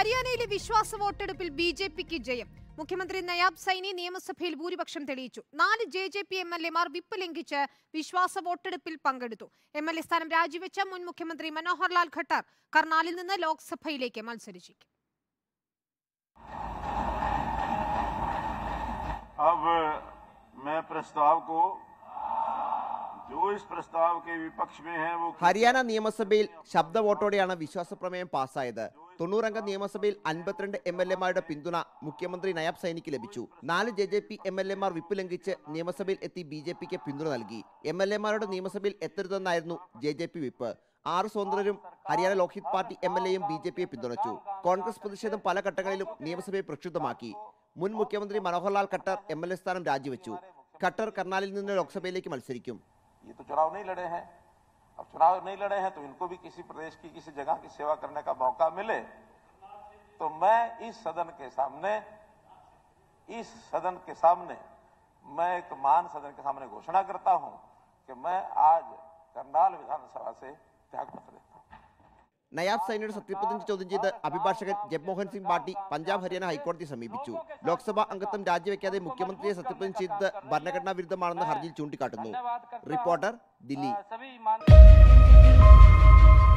ഹരിയാനയിലെ വിശ്വാസ വോട്ടെടുപ്പിൽ ബി ജെ പിക്ക് ജയം മുഖ്യമന്ത്രി നയാബ് സൈനി നിയമസഭയിൽ ഭൂരിപക്ഷം തെളിയിച്ചു നാല് ജെ ജെ പി എം എൽ എമാർ വിപ്പ് ലംഘിച്ച് വിശ്വാസ വോട്ടെടുപ്പിൽ പങ്കെടുത്തു എം എൽ എ സ്ഥാനം രാജിവെച്ച മുൻ മുഖ്യമന്ത്രി മനോഹർ ലാൽ ഖട്ടർ കർണാലിൽ നിന്ന് ലോക്സഭയിലേക്ക് മത്സരിച്ചേക്കും अब मैं प्रस्ताव को जो इस प्रस्ताव के विपक्ष में है वो ഹരിയാന നിയമസഭയിൽ ശബ്ദ വോട്ടോടെയാണ് വിശ്വാസപ്രമേയം പാസ്സായത് തൊണ്ണൂറംഗ നിയമസഭയിൽ അൻപത്തിരണ്ട് എം എൽ എമാരുടെ പിന്തുണ മുഖ്യമന്ത്രി നയാബ് സൈനിക്ക് ലഭിച്ചു നാല് ജെ ജെ പി എം എൽ എമാർ വിപ്പ് ലംഘിച്ച് നിയമസഭയിൽ എത്തി ബി ജെ പിക്ക് പിന്തുണ നൽകി എം എൽ എമാരുടെ നിയമസഭയിൽ എത്തരുതെന്നായിരുന്നു ജെ ജെ പി വിപ്പ് ആറ് സ്വതന്ത്രരും ഹരിയാന ലോക്ഹിത് പാർട്ടി എം എൽ എയും ബി ജെ പിയെ പിന്തുണച്ചു കോൺഗ്രസ് പ്രതിഷേധം പല ഘട്ടങ്ങളിലും നിയമസഭയെ പ്രക്ഷുബ്ധമാക്കി മുൻ മുഖ്യമന്ത്രി Manoharlal Khattar M L A സ്ഥാനം രാജിവെച്ചു ഖട്ടർ കർണാലിൽ നിന്ന് ലോക്സഭയിലേക്ക് മത്സരിക്കും ये तो चुनाव नहीं लड़े हैं अब चुनाव नहीं लड़े हैं तो इनको भी किसी प्रदेश की किसी जगह की सेवा करने का मौका मिले तो मैं इस सदन के सामने इस सदन के सामने मैं एक मान सदन के सामने घोषणा करता हूं कि मैं आज करनाल विधानसभा से त्याग पत्र देता हूं നയാബ് സൈനിയുടെ സത്യപ്രതിജ്ഞ ചോദ്യം ചെയ്ത് അഭിഭാഷകൻ ജഗ്മോഹൻ സിംഗ് പാട്ടി പഞ്ചാബ് ഹരിയാന ഹൈക്കോടതിയെ സമീപിച്ചു ലോക്സഭാ അംഗത്വം രാജിവെക്കാതെ മുഖ്യമന്ത്രിയെ സത്യപ്രതിജ്ഞ ചെയ്തത് ഭരണഘടനാ വിരുദ്ധമാണെന്ന് ഹർജിയിൽ ചൂണ്ടിക്കാട്ടുന്നു റിപ്പോർട്ടർ ദില്ലി सभी मान